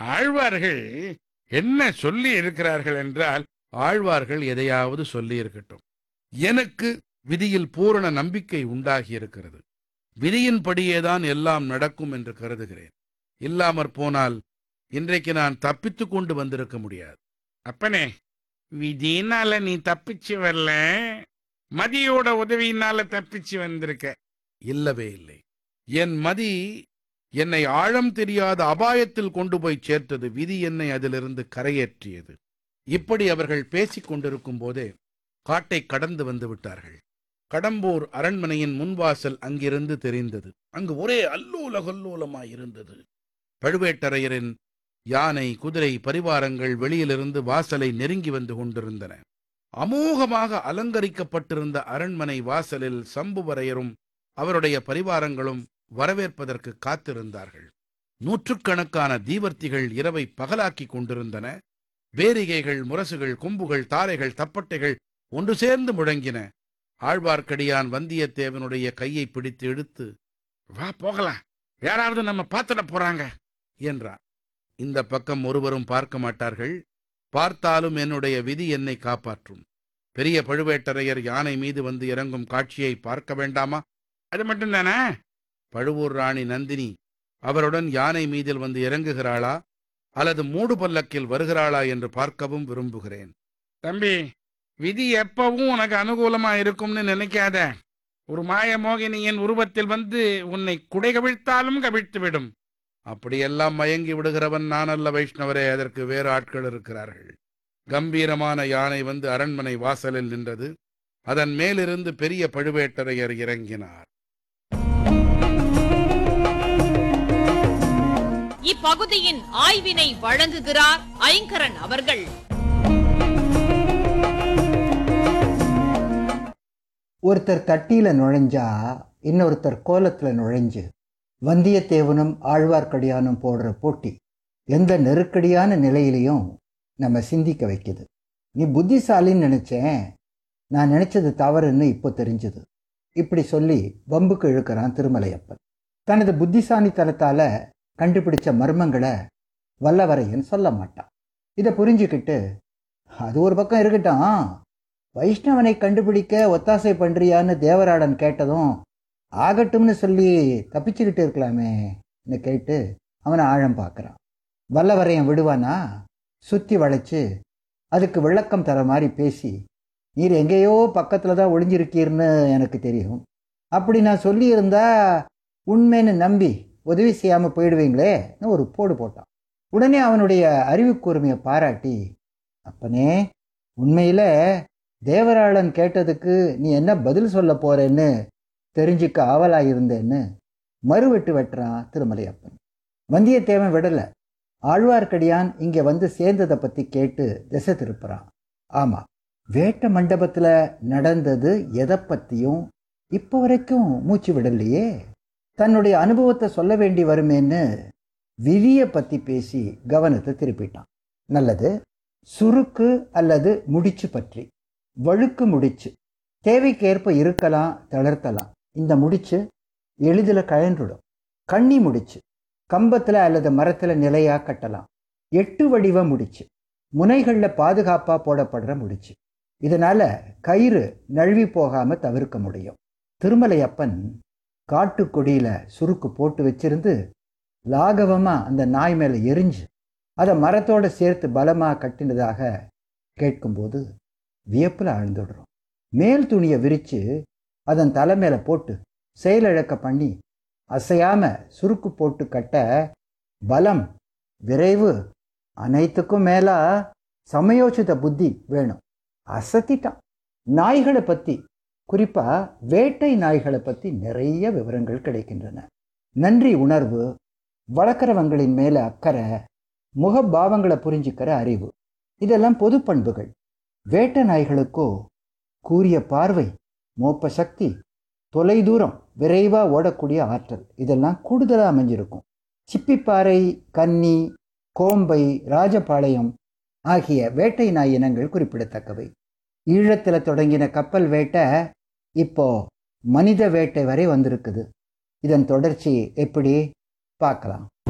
ஆழ்வார்கள் என்ன சொல்லி இருக்கிறார்கள் என்றால் ஆழ்வார்கள் எதையாவது சொல்லி இருக்கட்டும் எனக்கு விதியில் பூரண நம்பிக்கை உண்டாகி இருக்கிறது விதியின்படியேதான் எல்லாம் நடக்கும் என்று கருதுகிறேன் இல்லாமற் போனால் இன்றைக்கு நான் தப்பித்துக் கொண்டு வந்திருக்க முடியாது அப்பனே விதினால நீ தப்பிச்சு வரல மதியோட உதவியினால தப்பிச்சு வந்திருக்க இல்லவே இல்லை என் மதி என்னை ஆழம் தெரியாத அபாயத்தில் கொண்டு போய் சேர்த்தது விதி என்னை அதிலிருந்து கரையேற்றியது இப்படி அவர்கள் பேசிக் கொண்டிருக்கும் போதே காட்டை கடந்து வந்து விட்டார்கள் கடம்பூர் அரண்மனையின் முன்வாசல் அங்கிருந்து தெரிந்தது அங்கு ஒரே அல்லூல கொல்லூலமாய் இருந்தது பழுவேட்டரையரின் யானை குதிரை பரிவாரங்கள் வெளியிலிருந்து வாசலை நெருங்கி வந்து கொண்டிருந்தன அமோகமாக அலங்கரிக்கப்பட்டிருந்த அரண்மனை வாசலில் சம்புவரையரும் அவருடைய பரிவாரங்களும் வரவேற்பதற்கு காத்திருந்தார்கள் நூற்றுக்கணக்கான தீவர்த்திகள் இரவை பகலாக்கிக் கொண்டிருந்தன வேரிகைகள் முரசுகள் கொம்புகள் தாரைகள் தப்பட்டைகள் ஒன்று சேர்ந்து முழங்கின ஆழ்வார்க்கடியான் வந்தியத்தேவனுடைய கையை பிடித்து இழுத்து வா போகலாம் யாராவது நம்ம பார்த்துட போறாங்க என்றார் இந்த பக்கம் ஒருவரும் பார்க்க மாட்டார்கள் பார்த்தாலும் என்னுடைய விதி என்னை காப்பாற்றும் பெரிய பழுவேட்டரையர் யானை மீது வந்து இறங்கும் காட்சியை பார்க்க வேண்டாமா அது மட்டும்தானே பழுவூர் ராணி நந்தினி அவருடன் யானை மீதில் வந்து இறங்குகிறாளா அல்லது மூடு பல்லக்கில் வருகிறாளா என்று பார்க்கவும் விரும்புகிறேன் தம்பி விதி எப்பவும் உனக்கு அனுகூலமா இருக்கும்னு நினைக்காத ஒரு மாய மோகினியின் உருவத்தில் வந்து உன்னை குடை கவிழ்த்தாலும் கவிழ்த்து விடும் அப்படியெல்லாம் மயங்கி விடுகிறவன் நான் அல்ல வைஷ்ணவரே அதற்கு வேறு ஆட்கள் இருக்கிறார்கள் கம்பீரமான யானை வந்து அரண்மனை வாசலில் நின்றது அதன் மேலிருந்து பெரிய பழுவேட்டரையர் இறங்கினார் இப்பகுதியின் ஆய்வினை வழங்குகிறார் ஐங்கரன் அவர்கள் ஒருத்தர் தட்டியில நுழைஞ்சா இன்னொருத்தர் கோலத்துல நுழைஞ்சு வந்தியத்தேவனும் ஆழ்வார்க்கடியானும் போடுற போட்டி எந்த நெருக்கடியான நிலையிலையும் நம்ம சிந்திக்க வைக்குது நீ புத்திசாலின்னு நினைச்சேன் நான் நினைச்சது தவறுன்னு இப்போ தெரிஞ்சது இப்படி சொல்லி வம்புக்கு இழுக்கிறான் திருமலையப்பன் தனது புத்திசாலித்தனத்தால கண்டுபிடிச்ச மர்மங்களை வல்லவரையன் சொல்ல மாட்டான் இதை புரிஞ்சுக்கிட்டு அது ஒரு பக்கம் இருக்கட்டும் வைஷ்ணவனை கண்டுபிடிக்க ஒத்தாசை பண்றியான்னு தேவராடன் கேட்டதும் ஆகட்டும்னு சொல்லி தப்பிச்சுக்கிட்டு இருக்கலாமேன்னு கேட்டு அவனை ஆழம் பார்க்குறான் வல்லவரையன் விடுவானா சுற்றி வளைச்சு அதுக்கு விளக்கம் தர மாதிரி பேசி நீர் எங்கேயோ பக்கத்தில் தான் ஒளிஞ்சிருக்கீர்னு எனக்கு தெரியும் அப்படி நான் சொல்லியிருந்தா உண்மைன்னு நம்பி உதவி செய்யாமல் போயிடுவீங்களேன்னு ஒரு போடு போட்டான் உடனே அவனுடைய அறிவு கூர்மையை பாராட்டி அப்பனே உண்மையில் தேவராளன் கேட்டதுக்கு நீ என்ன பதில் சொல்ல போறேன்னு தெரிஞ்சுக்க ஆவலாக இருந்தேன்னு மறுவெட்டு வெட்டுறான் திருமலையப்பன் வந்தியத்தேவன் விடலை ஆழ்வார்க்கடியான் இங்கே வந்து சேர்ந்ததை பற்றி கேட்டு திசை திருப்புறான் ஆமாம் வேட்ட மண்டபத்தில் நடந்தது எதை பற்றியும் இப்போ வரைக்கும் மூச்சு விடலையே தன்னுடைய அனுபவத்தை சொல்ல வேண்டி வருமேன்னு விதியை பற்றி பேசி கவனத்தை திருப்பிட்டான் நல்லது சுருக்கு அல்லது முடிச்சு பற்றி வழுக்கு முடிச்சு தேவைக்கேற்ப இருக்கலாம் தளர்த்தலாம் இந்த முடிச்சு எளிதில் கழன்றுடும் கண்ணி முடிச்சு கம்பத்தில் அல்லது மரத்தில் நிலையாக கட்டலாம் எட்டு வடிவ முடிச்சு முனைகளில் பாதுகாப்பாக போடப்படுற முடிச்சு இதனால் கயிறு நழுவி போகாமல் தவிர்க்க முடியும் திருமலையப்பன் காட்டுக்கொடியில் சுருக்கு போட்டு வச்சிருந்து லாகவமாக அந்த நாய் மேலே எரிஞ்சு அதை மரத்தோடு சேர்த்து பலமாக கட்டினதாக கேட்கும்போது வியப்பில் ஆழ்ந்துடுறோம் மேல் துணியை விரித்து அதன் தலை மேலே போட்டு செயலிழக்க பண்ணி அசையாம சுருக்கு போட்டு கட்ட பலம் விரைவு அனைத்துக்கும் மேலா சமயோசித புத்தி வேணும் அசத்திட்டான் நாய்களை பற்றி குறிப்பாக வேட்டை நாய்களை பற்றி நிறைய விவரங்கள் கிடைக்கின்றன நன்றி உணர்வு வளர்க்குறவங்களின் மேலே அக்கறை முகபாவங்களை புரிஞ்சுக்கிற அறிவு இதெல்லாம் பொது பண்புகள் வேட்ட நாய்களுக்கோ கூரிய பார்வை மோப்ப சக்தி தொலைதூரம் விரைவாக ஓடக்கூடிய ஆற்றல் இதெல்லாம் கூடுதலாக அமைஞ்சிருக்கும் சிப்பிப்பாறை கன்னி கோம்பை ராஜபாளையம் ஆகிய வேட்டை நாய் இனங்கள் குறிப்பிடத்தக்கவை ஈழத்தில் தொடங்கின கப்பல் வேட்டை இப்போ மனித வேட்டை வரை வந்திருக்குது இதன் தொடர்ச்சி எப்படி பார்க்கலாம்